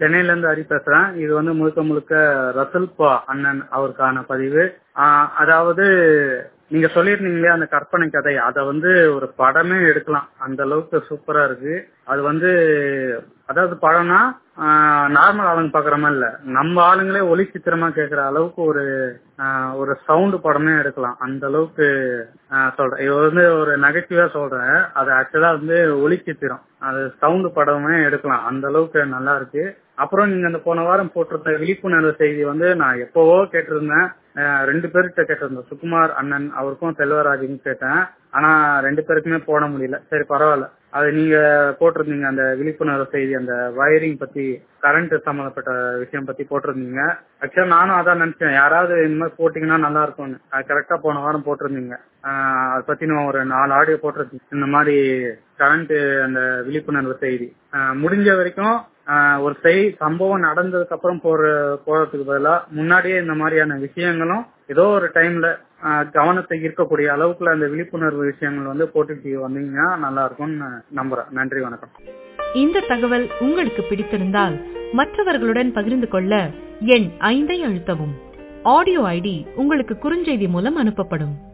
சென்னையில இருந்து ஹரி பேசுறேன் இது வந்து முழுக்க முழுக்க ரசல்பா அண்ணன் அவருக்கான பதிவு ஆஹ் அதாவது நீங்க சொல்லியிருந்தீங்களே அந்த கற்பனை கதை அதை வந்து ஒரு படமே எடுக்கலாம் அந்த அளவுக்கு சூப்பரா இருக்கு அது வந்து அதாவது படம்னா நார்மல் ஆளுங்க பாக்குற மாதிரி இல்ல நம்ம ஆளுங்களே ஒளி சித்திரமா கேக்குற அளவுக்கு ஒரு ஆஹ் ஒரு சவுண்ட் படமே எடுக்கலாம் அந்த அளவுக்கு ஆஹ் சொல்றேன் இது வந்து ஒரு நகைச்சுவையா சொல்றேன் அது ஆக்சுவலா வந்து ஒளி சித்திரம் அது சவுண்ட் படமே எடுக்கலாம் அந்த அளவுக்கு நல்லா இருக்கு அப்புறம் நீங்க அந்த போன வாரம் போட்டிருந்த விழிப்புணர்வு செய்தி வந்து நான் எப்பவோ கேட்டிருந்தேன் அஹ் ரெண்டு பேர்கிட்ட கேட்டிருந்தேன் சுகுமார் அண்ணன் அவருக்கும் செல்வராஜுக்கும் கேட்டேன் ஆனா ரெண்டு பேருக்குமே போட முடியல சரி பரவாயில்ல அது நீங்க போட்டிருந்தீங்க அந்த விழிப்புணர்வு செய்தி அந்த வயரிங் பத்தி கரண்ட் சம்பந்தப்பட்ட விஷயம் பத்தி போட்டிருந்தீங்க ஆக்சுவலா நானும் அதான் நினைச்சேன் யாராவது இந்த மாதிரி போட்டீங்கன்னா நல்லா இருக்கும்னு அது கரெக்டா போன வாரம் போட்டிருந்தீங்க ஆஹ் அதை பத்தி நான் ஒரு நாலு ஆடியோ போட்டிருக்கேன் இந்த மாதிரி கரண்ட் அந்த விழிப்புணர்வு செய்தி ஆஹ் முடிஞ்ச வரைக்கும் ஆஹ் ஒரு செய் சம்பவம் நடந்ததுக்கு அப்புறம் போற போறதுக்கு பதிலா முன்னாடியே இந்த மாதிரியான விஷயங்களும் ஏதோ ஒரு டைம்ல ஆஹ் கவனத்தை ஈர்க்கக்கூடிய அளவுக்குள்ள அந்த விழிப்புணர்வு விஷயங்கள் வந்து போட்டுட்டு வந்தீங்கன்னா நல்லா இருக்கும்னு நம்புறேன் நன்றி வணக்கம் இந்த தகவல் உங்களுக்கு பிடித்திருந்தால் மற்றவர்களுடன் பகிர்ந்து கொள்ள எண் ஐந்தை அழுத்தவும் ஆடியோ ஐடி உங்களுக்கு குறுஞ்செய்தி மூலம் அனுப்பப்படும்